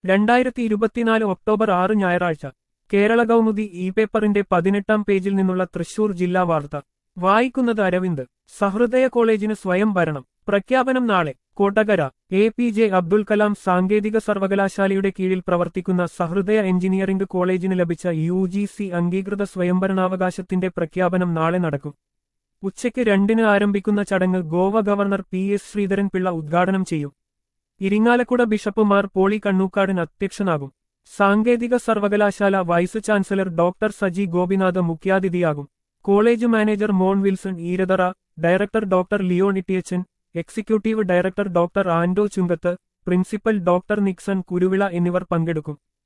രണ്ടായിരത്തി ഇരുപത്തിനാല് ഒക്ടോബർ ആറ് ഞായറാഴ്ച കേരള കൗമുദി ഇ പേപ്പറിന്റെ പതിനെട്ടാം പേജിൽ നിന്നുള്ള തൃശൂർ ജില്ലാ വാർത്ത വായിക്കുന്നത് അരവിന്ദ് സഹൃദയ കോളേജിന് സ്വയം ഭരണം പ്രഖ്യാപനം നാളെ Kottakkara A P J Abdul Kalam സാങ്കേതിക സർവകലാശാലയുടെ കീഴിൽ പ്രവർത്തിക്കുന്ന സഹൃദയ എഞ്ചിനീയറിംഗ് കോളേജിന് ലഭിച്ച യു ജി സി അംഗീകൃത സ്വയംഭരണാവകാശത്തിന്റെ പ്രഖ്യാപനം നാളെ നടക്കും ഉച്ചയ്ക്ക് രണ്ടിന് ആരംഭിക്കുന്ന ചടങ്ങ് Goa governor P S Sreedharan Pillai ഉദ്ഘാടനം ചെയ്യും ഇരിങ്ങാലക്കുട ബിഷപ്പ് മാർ പോളി കണ്ണൂക്കാടൻ അധ്യക്ഷനാകും സാങ്കേതിക സർവകലാശാല vice chancellor doctor Saji Gopinath മുഖ്യാതിഥിയാകും college manager Mon Wilson Eerathara director doctor Leon Ittiachan executive director doctor Ando Chungath principal doctor Nixon Kuruvila എന്നിവർ പങ്കെടുക്കും